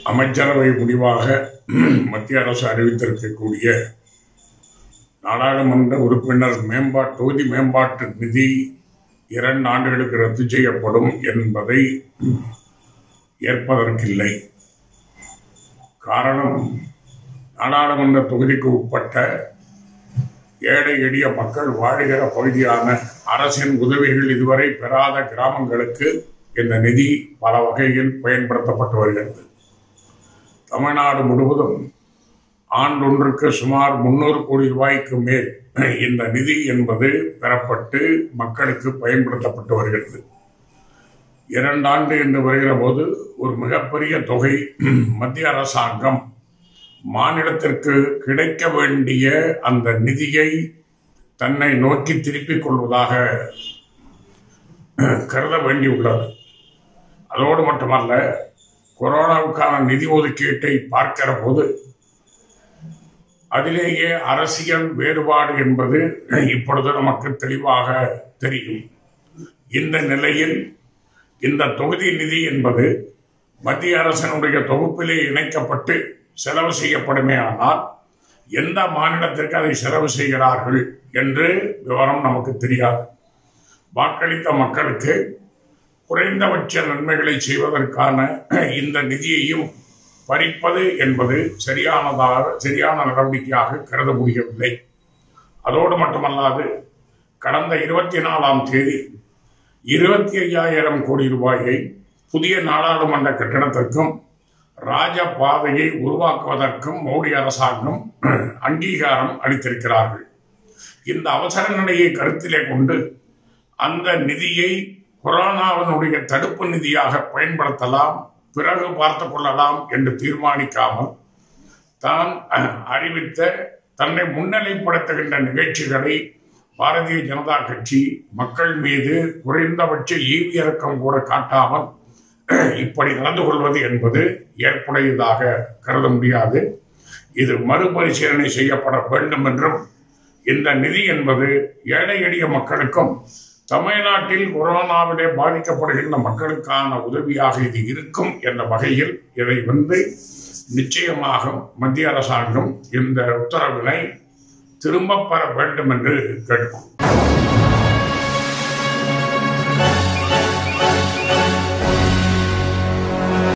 அமைச்சரவை முடிவாக மத்திய அரசு அறிவித்திருக்கக்கூடிய நாடாளுமன்ற உறுப்பினர் மேம்பாட்டு தொகுதி மேம்பாட்டு நிதி இரண்டு ஆண்டுகளுக்கு ரத்து செய்யப்படும் என்பதை ஏற்பதற்கில்லை காரணம் நாடாளுமன்ற தொகுதிக்கு உட்பட்ட ஏழை எளிய மக்கள் வாழுகிற பகுதியான அரசின் உதவிகள் இதுவரை பெறாத கிராமங்களுக்கு இந்த நிதி பல வகையில் பயன்படுத்தப்பட்டு வருகிறது தமிழ்நாடு முழுவதும் ஆண்டொன்றுக்கு சுமார் முன்னூறு கோடி ரூபாய்க்கு மேல் இந்த நிதி என்பது பெறப்பட்டு மக்களுக்கு பயன்படுத்தப்பட்டு வருகிறது இரண்டாண்டு என்று வருகிற போது ஒரு மிகப்பெரிய தொகை மத்திய அரசாங்கம் மாநிலத்திற்கு கிடைக்க வேண்டிய அந்த நிதியை தன்னை நோக்கி திருப்பிக் கொள்வதாக கருத வேண்டியுள்ளது அதோடு மட்டுமல்ல கொரோனாவுக்கான நிதி ஒதுக்கீட்டை பார்க்கிற போது அதிலேயே அரசியல் வேறுபாடு என்பது இப்பொழுது நமக்கு தெளிவாக தெரியும் இந்த நிலையில் இந்த தொகுதி நிதி என்பது மத்திய அரசினுடைய தொகுப்பிலே இணைக்கப்பட்டு செலவு செய்யப்படுமே ஆனால் எந்த மாநிலத்திற்கு அதை செலவு செய்கிறார்கள் என்று விவரம் நமக்கு தெரியாது வாக்களித்த மக்களுக்கு குறைந்தபட்ச நன்மைகளை செய்வதற்கான இந்த நிதியையும் பறிப்பது என்பது சரியானதாக சரியான நடவடிக்கையாக கருத முடியவில்லை அதோடு மட்டுமல்லாது கடந்த இருபத்தி நாலாம் தேதி இருபத்தி ஐயாயிரம் கோடி ரூபாயை புதிய நாடாளுமன்ற கட்டிடத்திற்கும் ராஜ பாதையை உருவாக்குவதற்கும் மோடி அரசாங்கம் அங்கீகாரம் அளித்திருக்கிறார்கள் இந்த அவசர நிலையை கருத்திலே கொண்டு அந்த நிதியை கொரோனாவினுடைய தடுப்பு நிதியாக பயன்படுத்தலாம் பிறகு பார்த்து கொள்ளலாம் என்று தீர்மானிக்காமல் தான் அறிவித்த தன்னை முன்னிலைப்படுத்துகின்ற நிகழ்ச்சிகளை பாரதிய ஜனதா கட்சி மக்கள் மீது குறைந்தபட்ச ஈவி இறக்கம் கூட காட்டாமல் இப்படி நடந்து கொள்வது என்பது ஏற்புடையதாக கருத முடியாது இது மறுபரிசீலனை செய்யப்பட வேண்டும் என்றும் இந்த நிதி என்பது ஏழை எளிய மக்களுக்கும் தமிழ்நாட்டில் கொரோனாவிலே பாதிக்கப்படுகின்ற மக்களுக்கான உதவியாக இது இருக்கும் என்ற வகையில் இதை வந்து நிச்சயமாக மத்திய அரசாங்கம் இந்த உத்தரவினை திரும்பப் பெற வேண்டும் என்று கேட்கும்